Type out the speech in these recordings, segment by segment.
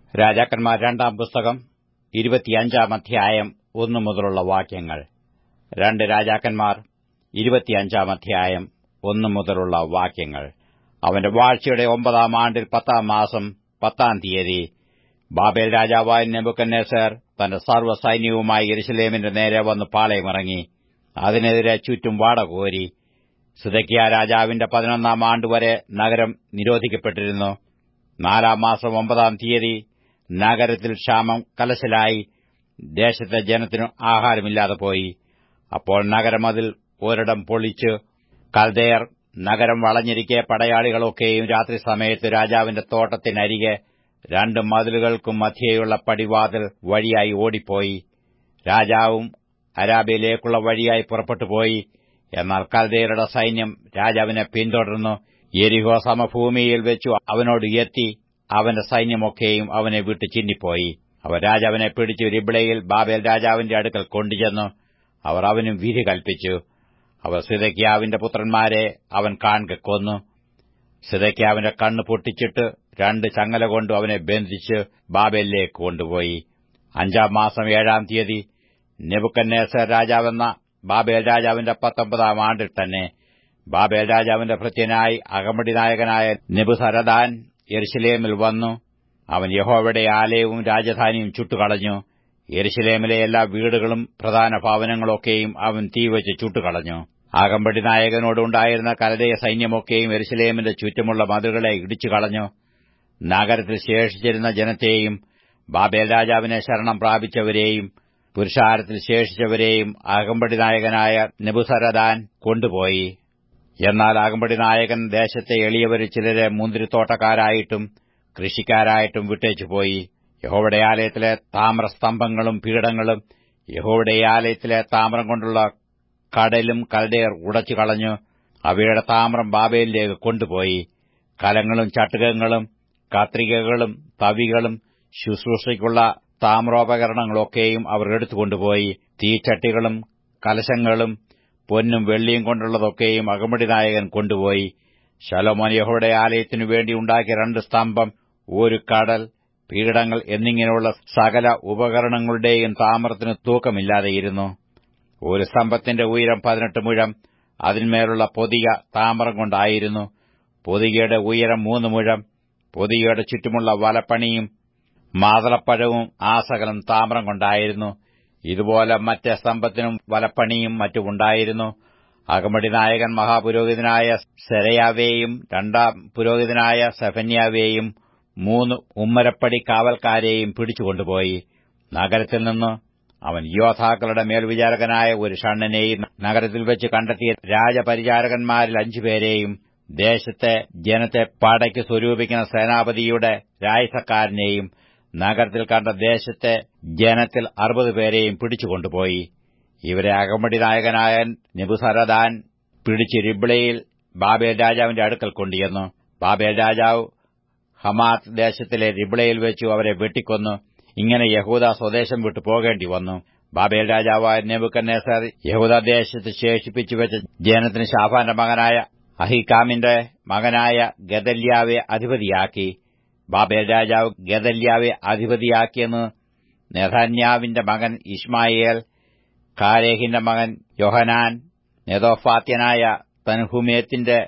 രാജാക്കന്മാർ രണ്ടാം പുസ്തകം ഇരുപത്തിയഞ്ചാം അധ്യായം ഒന്നു മുതലുള്ള വാക്യങ്ങൾ രണ്ട് രാജാക്കന്മാർ ഇരുപത്തിയഞ്ചാം അധ്യായം ഒന്നു മുതലുള്ള വാക്യങ്ങൾ അവന്റെ വാഴ്ചയുടെ ഒമ്പതാം ആണ്ടിൽ പത്താം മാസം പത്താം തീയതി ബാബേൽ രാജാവായ നെബുക്കന്നേസർ തന്റെ സർവ്വസൈന്യവുമായി യെരുശലേമിന്റെ നേരെ വന്ന് പാളയമിറങ്ങി അതിനെതിരെ ചുറ്റും വാടകോരി സിദക്കിയ രാജാവിന്റെ പതിനൊന്നാം ആണ്ടുവരെ നഗരം നിരോധിക്കപ്പെട്ടിരുന്നു നാലാം മാസം ഒമ്പതാം തീയതി നഗരത്തിൽ ക്ഷാമം കലശലായി ദേശത്തെ ജനത്തിനു ആഹാരമില്ലാതെ പോയി അപ്പോൾ നഗരമതിൽ ഒരിടം പൊളിച്ച് കൽദയർ നഗരം വളഞ്ഞിരിക്കെ പടയാളികളൊക്കെയും രാത്രി സമയത്ത് രാജാവിന്റെ തോട്ടത്തിനരികെ രണ്ട് മതിലുകൾക്കും മധ്യേയുള്ള പടിവാതിൽ വഴിയായി ഓടിപ്പോയി രാജാവും അരാബിയിലേക്കുള്ള വഴിയായി പുറപ്പെട്ടുപോയി എന്നാൽ കൽദയരുടെ സൈന്യം രാജാവിനെ പിന്തുടർന്നു എരിഹോ സമഭൂമിയിൽ വെച്ചു അവനോട് എത്തി അവന്റെ സൈന്യമൊക്കെയും അവനെ വിട്ടു ചിന്നിപ്പോയി അവർ രാജാവിനെ പിടിച്ചു റിബ്ളയിൽ ബാബേൽ രാജാവിന്റെ അടുക്കൽ കൊണ്ടുചെന്നു അവർ അവനും വിധി കൽപ്പിച്ചു അവർ സിദക്കിയാവിന്റെ പുത്രന്മാരെ അവൻ കാൺകെ കൊന്നു സിദക്കിയാവിന്റെ കണ്ണ് പൊട്ടിച്ചിട്ട് രണ്ട് ചങ്ങല കൊണ്ട് അവനെ ബന്ധിച്ച് ബാബേലിലേക്ക് കൊണ്ടുപോയി അഞ്ചാം മാസം ഏഴാം തീയതി നെബുക്കന്നേസർ രാജാവെന്ന ബാബേൽ രാജാവിന്റെ പത്തൊമ്പതാം ആണ്ടിൽ തന്നെ ബാബേൽ രാജാവിന്റെ ഭൃത്യനായി അകമ്പടി നായകനായ നെബുസരദാൻ യെരുശലേമിൽ വന്നു അവൻ യഹോവയുടെ ആലയവും രാജധാനിയും ചുട്ടുകളഞ്ഞു യെരുശലേമിലെ എല്ലാ വീടുകളും പ്രധാന ഭവനങ്ങളൊക്കെയും അവൻ തീവച്ച് ചുട്ടുകളഞ്ഞു ആകമ്പടി നായകനോടുണ്ടായിരുന്ന കലതയ സൈന്യമൊക്കെയും യെരുശലേമിന്റെ ചുറ്റുമുള്ള മതിലുകളെ ഇടിച്ചു കളഞ്ഞു നഗരത്തിൽ ശേഷിച്ചിരുന്ന ജനത്തെയും ബാബേൽ രാജാവിനെ ശരണം പ്രാപിച്ചവരെയും പുരുഷാരത്തിൽ ശേഷിച്ചവരെയും അകമ്പടി നായകനായ നെബുസരദാൻ കൊണ്ടുപോയി എന്നാൽ അകമ്പടി നായകൻ ദേശത്തെ എളിയവരിൽ ചിലരെ മുന്തിരിത്തോട്ടക്കാരായിട്ടും കൃഷിക്കാരായിട്ടും വിട്ടേച്ചുപോയി യഹോവയുടെ ആലയത്തിലെ താമ്രസ്തംഭങ്ങളും പീഠങ്ങളും യഹോവയുടെ ആലയത്തിലെ താമ്രം കൊണ്ടുള്ള കടലും കൽഡയർ ഉടച്ചു കളഞ്ഞു അവയുടെ താമ്രം ബാബേലിലേക്ക് കൊണ്ടുപോയി കലങ്ങളും ചട്ടുകങ്ങളും കത്രികകളും തവികളും ശുശ്രൂഷയ്ക്കുള്ള താമ്രോപകരണങ്ങളൊക്കെയും അവർ എടുത്തുകൊണ്ടുപോയി തീച്ചട്ടികളും കലശങ്ങളും പൊന്നും വെള്ളിയും കൊണ്ടുള്ളതൊക്കെയും അകമ്പടി നായകൻ കൊണ്ടുപോയി ശലോമോൻ യഹോയുടെ ആലയത്തിനു വേണ്ടി ഉണ്ടാക്കിയ രണ്ട് സ്തംഭം ഒരു കടൽ പീഠങ്ങൾ എന്നിങ്ങനെയുള്ള സകല ഉപകരണങ്ങളുടെയും താമ്രത്തിന് തൂക്കമില്ലാതെയിരുന്നു ഒരു സ്തംഭത്തിന്റെ ഉയരം പതിനെട്ട് മുഴം അതിന്മേലുള്ള പൊതിക താമ്രം കൊണ്ടായിരുന്നു പൊതികയുടെ ഉയരം മൂന്ന് മുഴം പൊതികയുടെ ചുറ്റുമുള്ള വലപ്പണിയും മാതളപ്പഴവും ആ സകലം താമ്രം കൊണ്ടായിരുന്നു ഇതുപോലെ മറ്റേ സ്തംഭത്തിനും വലപ്പണിയും മറ്റുമുണ്ടായിരുന്നു അകമ്പടി നായകൻ മഹാപുരോഹിതനായ സെരയാവേയും രണ്ടാം പുരോഹിതനായ സെഫന്യാവേയും മൂന്ന് ഉമ്മരപ്പടി കാവൽക്കാരെയും പിടിച്ചുകൊണ്ടുപോയി നഗരത്തിൽ നിന്ന് അവൻ യോദ്ധാക്കളുടെ മേൽവിചാരകനായ ഒരു ഷണ്ണനെയും നഗരത്തിൽ വെച്ച് കണ്ടെത്തിയ രാജപരിചാരകന്മാരിൽ അഞ്ചുപേരെയും ദേശത്തെ ജനത്തെ പടയ്ക്ക് സ്വരൂപിക്കുന്ന സേനാപതിയുടെ രായസക്കാരനെയും നഗരത്തിൽ കണ്ട ദേശത്തെ ജനത്തിൽ അറുപത് പേരെയും പിടിച്ചുകൊണ്ടുപോയി ഇവരെ അകമ്പടി നായകനായ നെബുസരദാൻ പിടിച്ച് റിബ്ളയിൽ ബാബേൽ രാജാവിന്റെ അടുക്കൽ കൊണ്ടുചെന്നു ബാബേൽ രാജാവ് ഹമാത്ത് ദേശത്തിലെ റിബ്ളയിൽ വെച്ചു അവരെ വെട്ടിക്കൊന്നു ഇങ്ങനെ യഹൂദ സ്വദേശം വിട്ടു പോകേണ്ടി വന്നു ബാബേൽ രാജാവായ നെബുക്കന്നേസർ യഹൂദദേശത്ത് ശേഷിപ്പിച്ചു വെച്ച ജനത്തിന് ഷാഫാന്റെ മകനായ അഹിക്കാമിന്റെ മകനായ ഗദല്യാവെ അധിപതിയാക്കി ബാബേൽ രാജാവ് ഗദല്യാവെ അധിപതിയാക്കിയെന്ന് നെഥാന്യാവിന്റെ മകൻ ഇസ്മായേൽ കാരേഹിന്റെ മകൻ യോഹനാൻ നെതോഫാത്യനായ തൻഹുമേത്തിന്റെ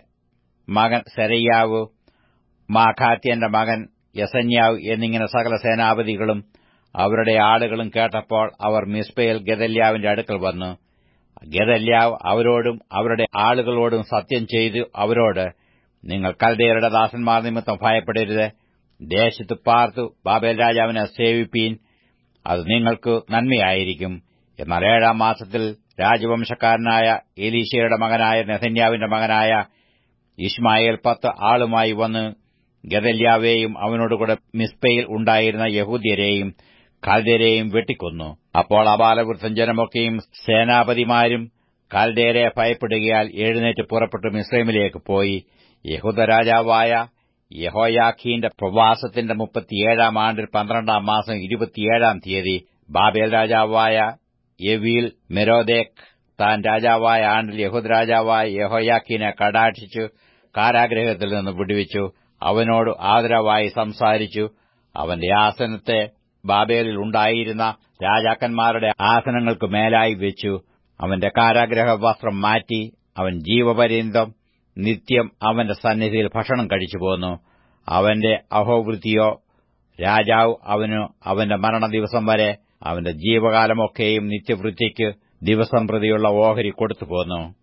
മകൻ സെരയ്യാവ് മാഖാത്യന്റെ മകൻ യസന്യാവ് എന്നിങ്ങനെ സകല സേനാപതികളും അവരുടെ ആളുകളും കേട്ടപ്പോൾ അവർ മിസ്ബയിൽ ഗദല്യാവിന്റെ അടുക്കൽ വന്നു ഗദല്യാവ് അവരോടും അവരുടെ ആളുകളോടും സത്യം ചെയ്തു അവരോട് നിങ്ങൾ കൽദയരുടെ ദാസന്മാർ നിമിത്തം ഭയപ്പെടരുത് ദേശത്ത് പാർത്തു ബാബേൽ രാജാവിനെ സേവിപ്പീൻ അത് നിങ്ങൾക്ക് നന്മയായിരിക്കും എന്നാൽ ഏഴാം മാസത്തിൽ രാജവംശക്കാരനായ എലീശയുടെ മകനായ നെഥന്യാവിന്റെ മകനായ ഇസ്മായേൽ പത്ത് ആളുമായി വന്ന് ഗദല്യാവേയും അവനോടുകൂടെ മിസ്പയിൽ ഉണ്ടായിരുന്ന യഹൂദ്യരെയും കാൽദേരെയും വെട്ടിക്കൊന്നു അപ്പോൾ അപാലവൃദ്ധം ജനമൊക്കെയും സേനാപതിമാരും കാൽദേരെ ഭയപ്പെടുകയാൽ എഴുന്നേറ്റ് പുറപ്പെട്ട് മിസ്രൈമിലേക്ക് പോയി യഹൂദ രാജാവായ യഹോയാഖീന്റെ പ്രവാസത്തിന്റെ മുപ്പത്തിയേഴാം ആണ്ടിൽ പന്ത്രണ്ടാം മാസം ഇരുപത്തിയേഴാം തീയതി ബാബേൽ രാജാവായ യവീൽ മെരോദേക് താൻ രാജാവായ ആണ്ടിൽ യഹൂദ് രാജാവായ യഹോയാഖീനെ കടാക്ഷിച്ചു കാരാഗ്രഹത്തിൽ നിന്ന് വിടുവിച്ചു അവനോട് ആദരവായി സംസാരിച്ചു അവന്റെ ആസനത്തെ ബാബേലിൽ ഉണ്ടായിരുന്ന രാജാക്കന്മാരുടെ ആസനങ്ങൾക്ക് മേലായി വെച്ചു അവന്റെ കാരാഗ്രഹ വസ്ത്രം മാറ്റി അവൻ ജീവപര്യന്തം നിത്യം അവന്റെ സന്നിധിയിൽ ഭക്ഷണം കഴിച്ചു പോന്നു അവന്റെ അഹോവൃത്തിയോ രാജാവ് അവനു അവന്റെ മരണദിവസം വരെ അവന്റെ ജീവകാലമൊക്കെയും നിത്യവൃത്തിക്ക് ദിവസം പ്രതിയുള്ള ഓഹരി കൊടുത്തു പോന്നു